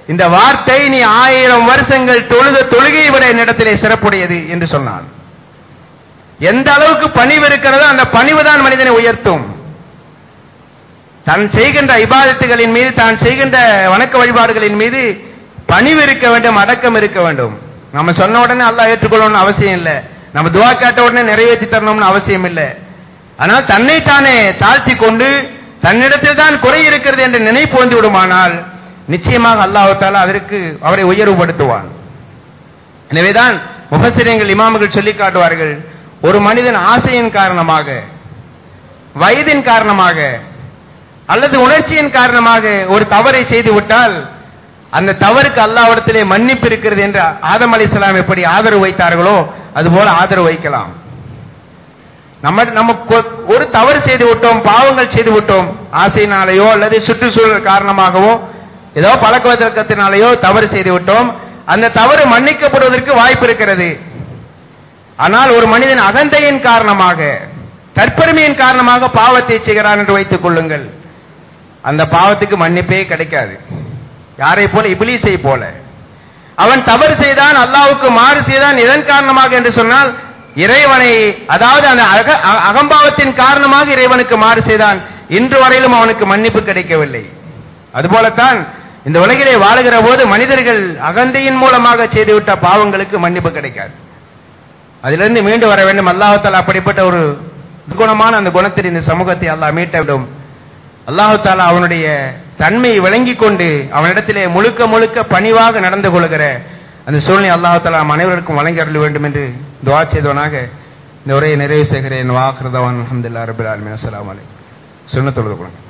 இந்த வார்த்தை நீ ஆயிரம் வருஷங்கள் தொழுத தொழுகையை விட என்னிடத்திலே சிறப்புடையது என்று சொன்னான் எந்த அளவுக்கு பணிவு இருக்கிறதோ அந்த பணிவு தான் மனிதனை உயர்த்தும் தான் செய்கின்ற இபாதத்துகளின் மீது தான் செய்கின்ற வணக்க வழிபாடுகளின் மீது பணிவு இருக்க வேண்டும் அடக்கம் இருக்க வேண்டும் நம்ம சொன்ன உடனே அல்லாஹ் ஏற்றுக்கொள்ளணும்னு அவசியம் இல்லை நம்ம துவா கேட்ட உடனே நிறைவேற்றி தரணும்னு அவசியம் இல்லை ஆனால் தன்னைத்தானே தாழ்த்தி கொண்டு தன்னிடத்தில் தான் குறை இருக்கிறது என்ற நினைப்பு வந்து விடுமானால் நிச்சயமாக அல்லாஹால அதற்கு அவரை உயர்வுபடுத்துவான் எனவேதான் முகசிரியங்கள் இமாமுகள் சொல்லி காட்டுவார்கள் ஒரு மனிதன் ஆசையின் காரணமாக வயதின் காரணமாக அல்லது உணர்ச்சியின் காரணமாக ஒரு தவறை செய்து விட்டால் அந்த தவறுக்கு அல்லாவிடத்திலே மன்னிப்பு இருக்கிறது என்று ஆதம் அலிஸ்லாம் எப்படி ஆதரவு வைத்தார்களோ அதுபோல ஆதரவு வைக்கலாம் நம்ம நம்ம கொ- ஒரு தவறு செய்து விட்டோம் பாவங்கள் செய்து விட்டோம் ஆசையினாலேயோ அல்லது சுற்றுச்சூழல் காரணமாகவோ ஏதோ பழக்க வழக்கத்தினாலேயோ தவறு செய்து விட்டோம் அந்த தவறு மன்னிக்கப்படுவதற்கு வாய்ப்பு இருக்கிறது ஆனால் ஒரு மனிதன் அகந்தையின் காரணமாக தற்பெருமையின் காரணமாக பாவத்தை செய்கிறான் என்று வைத்துக் கொள்ளுங்கள் அந்த பாவத்துக்கு மன்னிப்பே கிடைக்காது யாரை போல இபிலிசை போல அவன் தவறு செய்தான் அல்லாஹ்வுக்கு மாறு செய்தான் எதன் காரணமாக என்று சொன்னால் இறைவனை அதாவது அந்த அக- அ- அகம்பாவத்தின் காரணமாக இறைவனுக்கு மாறு செய்தான் இன்று வரையிலும் அவனுக்கு மன்னிப்பு கிடைக்கவில்லை அதுபோலத்தான் இந்த உலகிலே வாழுகிற போது மனிதர்கள் அகந்தையின் மூலமாக செய்துவிட்ட பாவங்களுக்கு மன்னிப்பு கிடைக்காது அதிலிருந்து மீண்டு வர வேண்டும் அல்லாஹால அப்படிப்பட்ட ஒரு குணமான அந்த குணத்தில் இந்த சமூகத்தை அல்லாஹ் மீட்ட வேண்டும் அல்லாஹு தாலா அவனுடைய தன்மையை விளங்கிக் கொண்டு அவனிடத்திலே முழுக்க முழுக்க பணிவாக நடந்து கொள்கிற அந்த சூழ்நிலை அல்லாஹு தாலா நம் அனைவருக்கும் வழங்கி அருள வேண்டும் என்று துவா செய்தவனாக இந்த உரையை நிறைவு செய்கிறேன் வாக்குறதவான் அஹமதுல்லா ரபுல் ஆலமின் அஸ்ஸலாமு அலைக்கும் சுண்ண தொழுது கொள்ளுங்கள்